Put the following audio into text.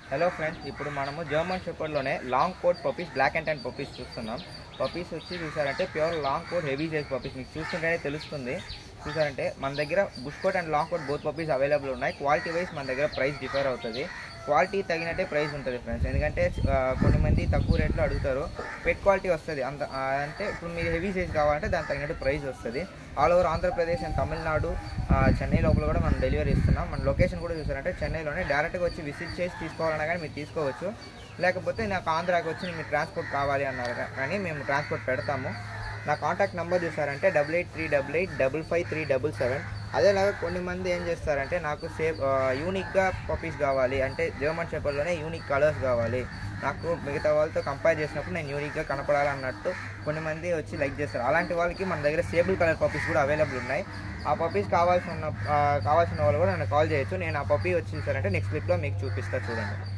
hello friends ఇప్పుడు మనము German షెపర్డ్లోనే long coat puppies black and tan puppies చూస్తున్నాం పప్పీస్ వచ్చి చూసారంటే pure long coat heavy size puppies మీకు చూస్తుంటేనే తెలుస్తుంది చూసారంటే మన దగ్గర bush coat and long coat both puppies available ఉన్నాయి క్వాలిటీ వైజ్ మన దగ్గర ప్రైస్ డిఫర్ అవుతుంది క్వాలిటీ తగినట్టే ప్రైస్ ఉంటుంది ఫ్రెండ్స్ ఎందుకంటే ఆ, కొన్ని మంది తక్కువ రేట్లో అడుగుతారు పెట్ క్వాలిటీ వస్తుంది అంత ఆ, అంటే ఇప్పుడు మీరు హెవీ సైజ్ కావాలంటే దానికి తగినట్టు ప్రైస్ వస్తుంది all over Andhra Pradesh and Tamil Nadu ఆ, చెన్నై లోపల కూడా మనం డెలివరీ ఇస్తున్నాం మన లొకేషన్ కూడా చూసారంటే చెన్నైలోనే డైరెక్ట్గా వచ్చి విజిట్ చేసి తీసుకోవాలన్నా కానీ మీరు తీసుకోవచ్చు లేకపోతే నాకు ఆంధ్రాకి వచ్చి మీకు ట్రాన్స్పోర్ట్ కావాలి అన్నారు కా- కానీ మేము ట్రాన్స్పోర్ట్ పెడతాము నా కాంటాక్ట్ నెంబర్ చూసారంటే double eight three double eight double five three double seven అదేలాగా కొన్ని మంది ఏం చేస్తారంటే నాకు సేఫ్ యూనిక్గా పప్పీస్ కావాలి అంటే జర్మన్ షెపర్లోనే యూనిక్ కలర్స్ కావాలి నాకు మిగతా వాళ్ళతో కంపేర్ చేసినప్పుడు నేను యూనిక్గా కనపడాలన్నట్టు కొన్ని మంది వచ్చి లైక్ చేస్తారు అలాంటి వాళ్ళకి మన దగ్గర సేబుల్ కలర్ పప్పీస్ కూడా అవైలబుల్ ఉన్నాయి ఆ పప్పీస్ కావాల్సిన ఉన్న- ఆ, కావాల్సిన వాళ్ళు కూడా నన్ను కాల్ చేయొచ్చు నేను ఆ పప్పీ వచ్చి చూసారంటే నెక్స్ట్ క్లిప్లో మీకు చూపిస్తా చూడండి